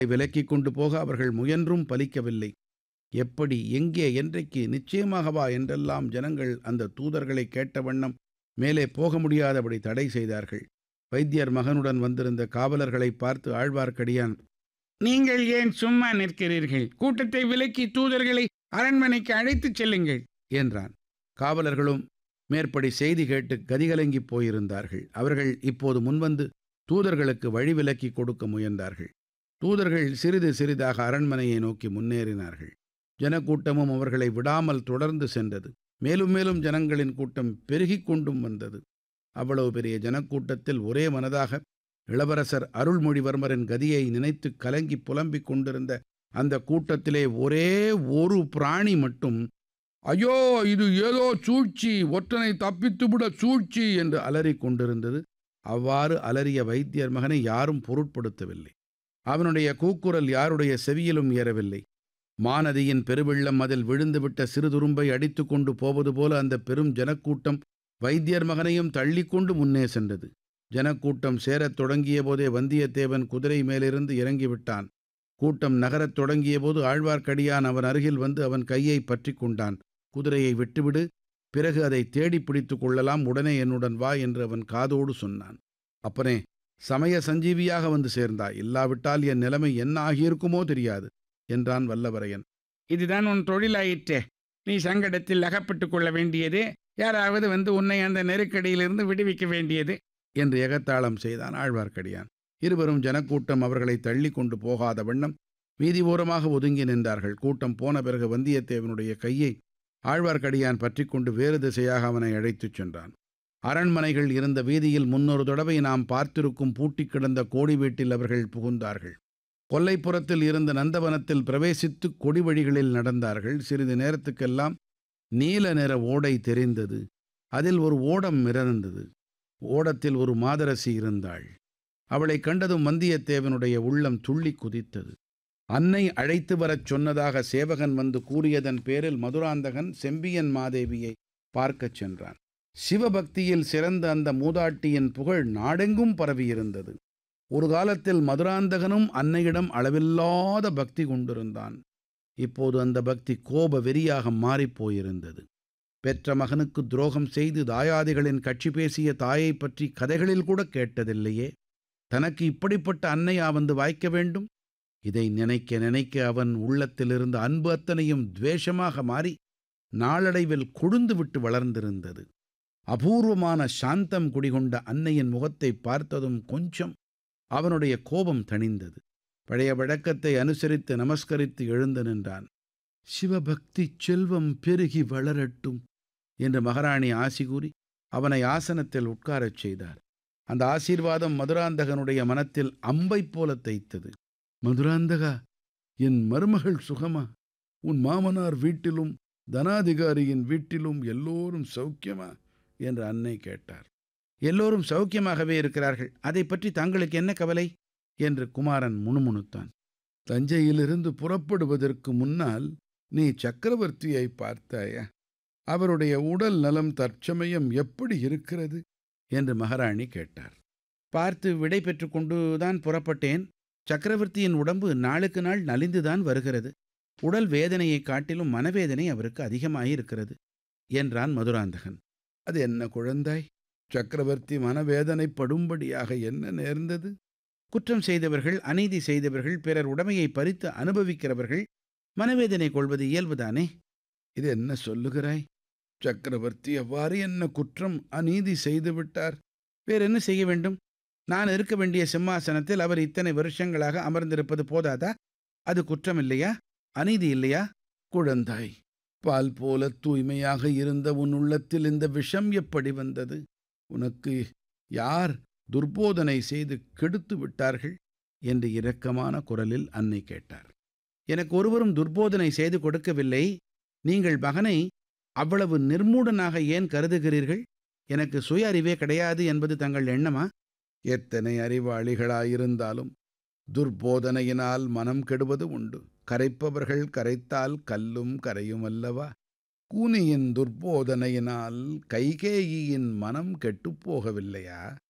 விலக்கிக் கொண்டு போக அவர்கள் முயன்றும் பலிக்கவில்லை எப்படி எங்கே என்றைக்கு நிச்சயமாகவா என்றெல்லாம் ஜனங்கள் அந்த தூதர்களை கேட்ட வண்ணம் மேலே போக முடியாதபடி தடை செய்தார்கள் வைத்தியர் மகனுடன் வந்திருந்த காவலர்களை பார்த்து ஆழ்வார்க்கடியான் நீங்கள் ஏன் சும்மா நிற்கிறீர்கள் கூட்டத்தை விலக்கி தூதர்களை அரண்மனைக்கு அழைத்துச் செல்லுங்கள் என்றான் காவலர்களும் மேற்படி செய்தி கேட்டு கதிகலங்கிப் போயிருந்தார்கள் அவர்கள் இப்போது முன்வந்து தூதர்களுக்கு வழி விலக்கி கொடுக்க முயன்றார்கள் தூதர்கள் சிறிது சிறிதாக அரண்மனையை நோக்கி முன்னேறினார்கள் ஜனக்கூட்டமும் அவர்களை விடாமல் தொடர்ந்து சென்றது மேலும் மேலும் ஜனங்களின் கூட்டம் பெருகிக் கொண்டும் வந்தது அவ்வளவு பெரிய ஜனக்கூட்டத்தில் ஒரே மனதாக இளவரசர் அருள்மொழிவர்மரின் கதியை நினைத்து கலங்கி புலம்பிக் கொண்டிருந்த அந்த கூட்டத்திலே ஒரே ஒரு பிராணி மட்டும் ஐயோ இது ஏதோ சூழ்ச்சி ஒற்றனை தப்பித்துவிட சூழ்ச்சி என்று அலறிக் கொண்டிருந்தது அவ்வாறு அலறிய வைத்தியர் மகனை யாரும் பொருட்படுத்தவில்லை அவனுடைய கூக்குரல் யாருடைய செவியிலும் ஏறவில்லை மாநதியின் பெருவெள்ளம் அதில் விழுந்துவிட்ட சிறுதுரும்பை அடித்து கொண்டு போவது போல அந்த பெரும் ஜனக்கூட்டம் வைத்தியர் மகனையும் தள்ளிக்கொண்டு முன்னே சென்றது ஜனக்கூட்டம் சேரத் தொடங்கிய போதே வந்தியத்தேவன் குதிரை மேலிருந்து இறங்கிவிட்டான் கூட்டம் நகரத் தொடங்கிய போது ஆழ்வார்க்கடியான் அவன் அருகில் வந்து அவன் கையை பற்றி கொண்டான் குதிரையை விட்டுவிடு பிறகு அதை தேடி பிடித்து கொள்ளலாம் உடனே என்னுடன் வா என்று அவன் காதோடு சொன்னான் அப்பனே சமய சஞ்சீவியாக வந்து சேர்ந்தாய் இல்லாவிட்டால் என் நிலைமை என்ன ஆகியிருக்குமோ தெரியாது என்றான் வல்லவரையன் இதுதான் உன் தொழிலாயிற்றே நீ சங்கடத்தில் அகப்பட்டுக் கொள்ள வேண்டியது யாராவது வந்து உன்னை அந்த நெருக்கடியிலிருந்து விடுவிக்க வேண்டியது என்று எகத்தாளம் செய்தான் ஆழ்வார்க்கடியான் இருவரும் ஜனக்கூட்டம் அவர்களை தள்ளி கொண்டு போகாத வண்ணம் வீதி ஓரமாக ஒதுங்கி நின்றார்கள் கூட்டம் போன பிறகு வந்தியத்தேவனுடைய கையை ஆழ்வார்க்கடியான் பற்றி கொண்டு வேறு திசையாக அவனை அழைத்துச் சென்றான் அரண்மனைகள் இருந்த வீதியில் முன்னொரு தடவை நாம் பார்த்திருக்கும் பூட்டிக் கிடந்த கோடி வீட்டில் அவர்கள் புகுந்தார்கள் கொல்லைப்புறத்தில் இருந்த நந்தவனத்தில் பிரவேசித்து கொடி வழிகளில் நடந்தார்கள் சிறிது நேரத்துக்கெல்லாம் நீல நிற ஓடை தெரிந்தது அதில் ஒரு ஓடம் மிதந்தது ஓடத்தில் ஒரு மாதரசி இருந்தாள் அவளை கண்டதும் வந்தியத்தேவனுடைய உள்ளம் துள்ளி குதித்தது அன்னை அழைத்து வரச் சொன்னதாக சேவகன் வந்து கூறியதன் பேரில் மதுராந்தகன் செம்பியன் மாதேவியை பார்க்கச் சென்றான் சிவபக்தியில் சிறந்த அந்த மூதாட்டியின் புகழ் நாடெங்கும் பரவியிருந்தது ஒரு காலத்தில் மதுராந்தகனும் அன்னையிடம் அளவில்லாத பக்தி கொண்டிருந்தான் இப்போது அந்த பக்தி கோப வெறியாக மாறிப்போயிருந்தது பெற்ற மகனுக்கு துரோகம் செய்து தாயாதிகளின் கட்சி பேசிய தாயை பற்றி கதைகளில் கூட கேட்டதில்லையே தனக்கு இப்படிப்பட்ட அன்னையா வந்து வாய்க்க வேண்டும் இதை நினைக்க நினைக்க அவன் உள்ளத்திலிருந்த அன்பு அத்தனையும் துவேஷமாக மாறி நாளடைவில் கொழுந்து விட்டு வளர்ந்திருந்தது அபூர்வமான சாந்தம் குடிகொண்ட அன்னையின் முகத்தை பார்த்ததும் கொஞ்சம் அவனுடைய கோபம் தணிந்தது பழைய வழக்கத்தை அனுசரித்து நமஸ்கரித்து எழுந்து நின்றான் சிவபக்தி செல்வம் பெருகி வளரட்டும் என்று மகாராணி ஆசி கூறி அவனை ஆசனத்தில் உட்காரச் செய்தார் அந்த ஆசீர்வாதம் மதுராந்தகனுடைய மனத்தில் அம்பைப் போல தைத்தது மதுராந்தகா என் மருமகள் சுகமா உன் மாமனார் வீட்டிலும் தனாதிகாரியின் வீட்டிலும் எல்லோரும் சௌக்கியமா என்று அன்னை கேட்டார் எல்லோரும் சௌக்கியமாகவே இருக்கிறார்கள் அதை பற்றி தங்களுக்கு என்ன கவலை என்று குமாரன் முணுமுணுத்தான் தஞ்சையிலிருந்து புறப்படுவதற்கு முன்னால் நீ சக்கரவர்த்தியை பார்த்தாயா அவருடைய உடல் நலம் தற்சமயம் எப்படி இருக்கிறது என்று மகாராணி கேட்டார் பார்த்து விடை பெற்று கொண்டுதான் புறப்பட்டேன் சக்கரவர்த்தியின் உடம்பு நாளுக்கு நாள் நலிந்துதான் வருகிறது உடல் வேதனையைக் காட்டிலும் மனவேதனை அவருக்கு அதிகமாயிருக்கிறது என்றான் மதுராந்தகன் அது என்ன குழந்தாய் சக்கரவர்த்தி மனவேதனைப்படும்படியாக என்ன நேர்ந்தது குற்றம் செய்தவர்கள் அநீதி செய்தவர்கள் பிறர் உடைமையை பறித்து அனுபவிக்கிறவர்கள் மனவேதனை கொள்வது இயல்புதானே இது என்ன சொல்லுகிறாய் சக்கரவர்த்தி எவ்வாறு என்ன குற்றம் அநீதி செய்து விட்டார் வேற என்ன செய்ய வேண்டும் நான் இருக்க வேண்டிய சிம்மாசனத்தில் அவர் இத்தனை வருஷங்களாக அமர்ந்திருப்பது போதாதா அது குற்றம் இல்லையா அநீதி இல்லையா குழந்தாய் பால் போல தூய்மையாக இருந்த உன் உள்ளத்தில் இந்த விஷம் எப்படி வந்தது உனக்கு யார் துர்போதனை செய்து கெடுத்து விட்டார்கள் என்று இரக்கமான குரலில் அன்னை கேட்டார் எனக்கு ஒருவரும் துர்போதனை செய்து கொடுக்கவில்லை நீங்கள் மகனை அவ்வளவு நிர்மூடனாக ஏன் கருதுகிறீர்கள் எனக்கு சுய அறிவே கிடையாது என்பது தங்கள் எண்ணமா எத்தனை அறிவாளிகளாயிருந்தாலும் துர்போதனையினால் மனம் கெடுவது உண்டு கரைப்பவர்கள் கரைத்தால் கல்லும் கரையும் அல்லவா கூனியின் துர்போதனையினால் கைகேயியின் மனம் கெட்டுப் போகவில்லையா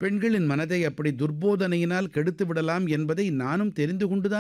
பெண்களின் மனதை அப்படி துர்போதனையினால் கெடுத்து விடலாம் என்பதை நானும் தெரிந்து கொண்டுதான்